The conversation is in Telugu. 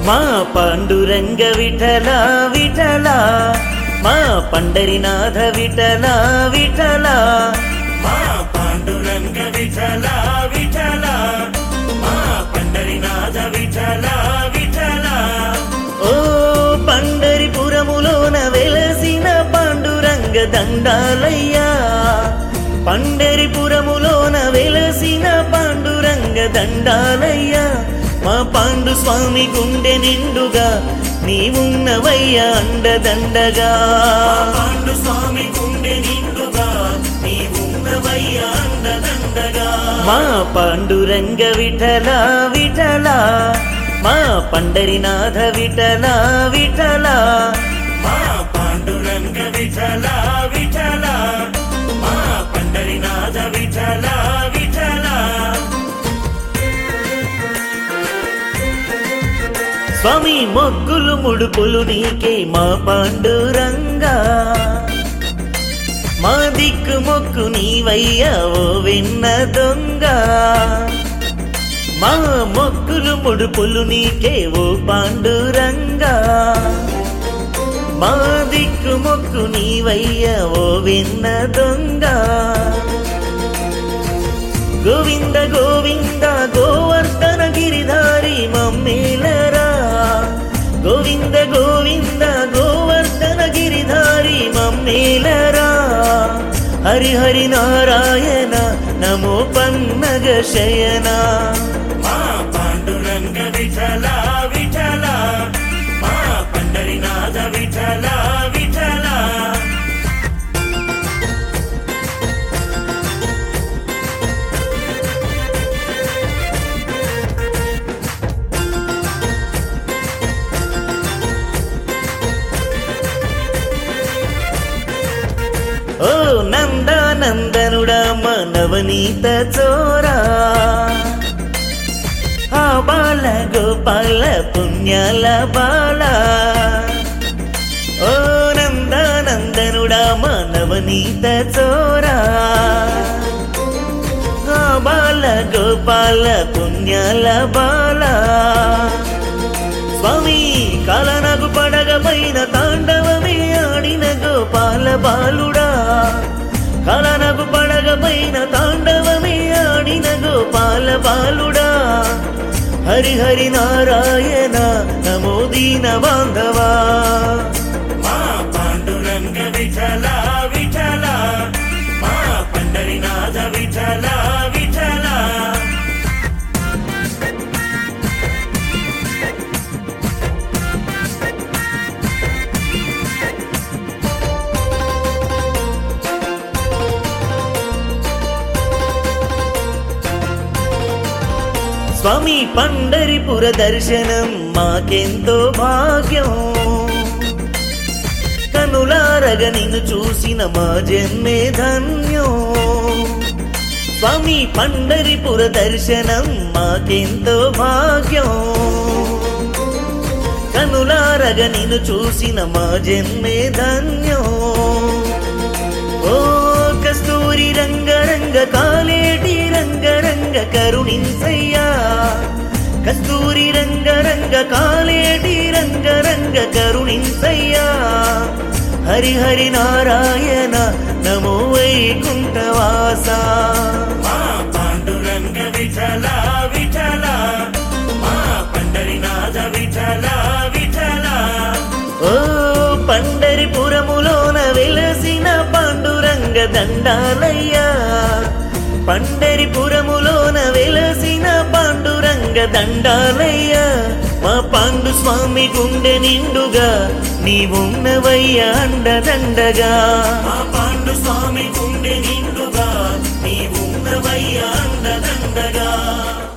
మా పాండురంగ విఠల విఠల మా పండరినాథ విఠల విఠల మా పాండురంగ విఠల విఠల మా పండరినాథ విఠల విఠల ఓ పండరిపురములోన వెలసిన పాండురంగ దండాలయ్యా పండరిపురములోన వెలసిన పాండురంగ దండాలయ్యా మా పాండు స్వామి గుండె నిండుగా నీవున్నవయ్యా అండదండగా పాండు స్వామి గుండె నిండుగా నీవున్నవయ్యా అండదండగా మా పాండురంగ విఠల విఠల మా పండరినాథ విఠల విఠల మా పాండురంగ విఠల విఠల మా పండరినాథ విఠల విఠల స్వామి మొగ్గులు ముడుపులు నీకే మా పాండురంగా మా దిక్కు మొక్కు నీవయ్యా ఓ విన్న దొంగ మా మొక్కులు ముడుపులు నీకే ఓ పాండురంగా మా దిక్కు మొక్కు నీవయ్యా ఓ విన్న దొంగ గోవింద గోవింద గోవర్ధన గిరిధారి మమ్మేలరా గోవింద గోవింద గోవర్ధన గిరిధారి మమ్మేలరా హరి హరి నారాయణ నమో పన్నగ శయన మా పాండురంగ విఠల విఠల మా పండరినాథ విఠల విఠల ఓ నందానందనుడా మనవనీత చోరా ఆ బాల గోపాల పుణ్యాల బాల ఓ నందానందనుడా మానవనీత చోరా ఆ బాల గోపాల పుణ్యాల బాల స్వామి కాలనగు పడగ పైన తాండవమే ఆడిన గోపాల బాలుడా కాలనగు పడగ పైన తాండవమే ఆడిన గోపాల బాలుడా హరి హరి నారాయణ నమో దీన బాంధవా మా పాండురంగ విఠల విఠల మా పండరినాథ విఠల విఠల స్వామి పండరిపుర దర్శనం మాకెంతో భాగ్యం కనులారగ నిన్ను చూసిన మా జన్మే ధన్యం స్వామి పండరిపుర దర్శనం మాకెంతో భాగ్యం కనులారగ నిన్ను చూసిన మా జన్మే ధన్యం ఓ కస్తూరి రంగరంగ కాలేటి రంగరంగ కరుణించయ్యా కస్తూరి రంగరంగ కాలేటి రంగరంగ కరుణించయ్యా హరి హరి నారాయణ నమో వైకుంఠవాస మా పాండురంగ విఠల విఠల మా పండరినాథ విఠల విఠల ఓ పండరిపురములోన వెలసిన పాండురంగ దండాలయ్యా పండరిపురములోన వెలసిన పాండురంగ దండాలయ్యా మా పాండు స్వామి గుండె నిండుగా నీవున్నవయ్యా అండదండగా మా పాండు స్వామి గుండె నిండుగా నీవున్నవయ్యా అండదండగా